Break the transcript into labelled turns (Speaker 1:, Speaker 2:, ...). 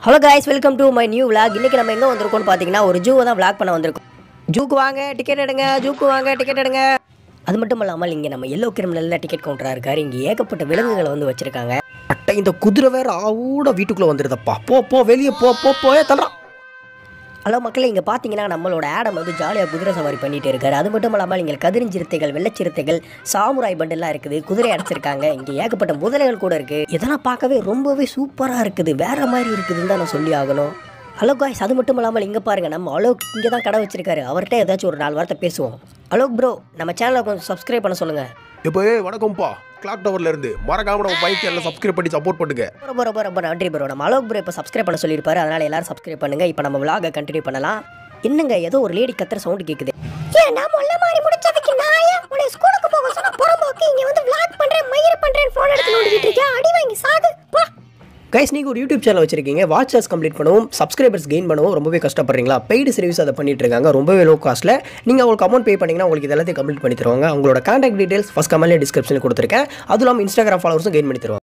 Speaker 1: hello guys welcome to my new vlog இன்னைக்கு நம்ம எங்கே வந்திருக்கோம்னு பார்த்தீங்கன்னா ஒரு ஜூவை தான் vlog பண்ண வந்திருக்கோம் ஜூக்கு வாங்க டிக்கெட் எடுங்க ஜூக்கு வாங்க டிக்கெட் எடுங்க அது மட்டும் இல்லாமல் இங்கே நம்ம எல்லோ கிரிமினலில் டிக்கெட் கவுண்டராக இருக்காரு இங்கே ஏகப்பட்ட விலங்குகளை வந்து வச்சுருக்காங்க
Speaker 2: அட்டை இந்த குதிரை வேற ஆவோட வீட்டுக்குள்ள வந்துருதப்பா போ போ வெளியே போ போ போயே தள்ளுறான்
Speaker 1: ஹலோ மக்களே இங்கே பார்த்தீங்கன்னா நம்மளோட ஆடம் வந்து ஜாலியாக குதிரை சவாரி பண்ணிட்டு இருக்காரு அது மட்டும் இல்லாமல் இங்கே கதிரிஞ்சிறுத்தைகள் வெள்ளச்சிறுத்தைகள் சாமுராய் பண்டெல்லாம் இருக்குது குதிரை அடைச்சிருக்காங்க இங்கே ஏகப்பட்ட முதலைகள் கூட இருக்குது இதெல்லாம் பார்க்கவே ரொம்பவே சூப்பராக இருக்குது வேற மாதிரி இருக்குதுன்னு தான் நான் சொல்லி ஆகணும் ஹலோ காய்ஸ் அது மட்டும் இல்லாமல் இங்கே பாருங்கள் நம்ம அலோக் இங்கே தான் கடை வச்சிருக்காரு அவர்கிட்ட ஏதாச்சும் ஒரு நாலு வார்த்தை பேசுவோம் அலோக் ப்ரோ நம்ம சேனலை கொஞ்சம் சப்ஸ்கிரைப் பண்ண சொல்லுங்கள்
Speaker 2: இப்போ ஏய் வணக்கம்ப்பா கிளாக் டவர்ல இருந்து மறக்காம நம்ம பைக் சேனலை சப்ஸ்கிரைப் பண்ணி சப்போர்ட் பண்ணுங்க
Speaker 1: ரொம்ப ரொம்ப ரொம்ப நன்றி ப்ரோ நம்ம அலோக் ப்ரோ இப்போ சப்ஸ்கிரைப் பண்ண சொல்லியிருப்பாரு அதனால எல்லாரும் சப்ஸ்கிரைப் பண்ணுங்க இப்போ நம்ம விலாக கண்டினியூ பண்ணலாம் என்னங்க ஏதோ ஒரு லேடி கத்துற சவுண்ட் கேக்குது ஏன் நான் முள்ள மாதிரி முடிச்சதுக்கு நான் ஏன் உன்னை ஸ்கூலுக்கு போக சொன்ன புறம்போக்கு இங்க வந்து விளாக் பண்றேன் மயிர் பண்றேன் ஃபோன் எடுத்து நோண்டிட்டு இருக்கியா அடி வாங்கி சாகு பா
Speaker 2: கைஸ் நீங்கள் ஒரு யூடியூப் சேனல் வச்சிருக்கீங்க வாட்சர்ஸ் கம்ப்ளீட் பண்ணவும் சப்ஸ்கிரைபர்ஸ் கெயின் பண்ணவும் ரொம்பவே கஷ்டப்படுறீங்களா பெய்டு சர்வீஸ் அதை பண்ணிட்டு இருக்காங்க ரொம்பவே லோ காஸ்ட்டில் நீங்கள் அவங்களுக்கு அமௌண்ட் பே பண்ணீங்கன்னா உங்களுக்கு இது எல்லாத்தையும் கம்ப்ளீட் பண்ணி தருவாங்க அவங்களோட கான்டாக்ட் டீடைல்ஸ் ஃபஸ்ட் கமெண்ட்லேயே டிஸ்கிரிப்ஷனில் கொடுத்துருக்கேன் அதுவும் இல்லாமல் இன்ஸ்டாகிராம் ஃபாலோவர்ஸும் கெயின் பண்ணி தருவாங்க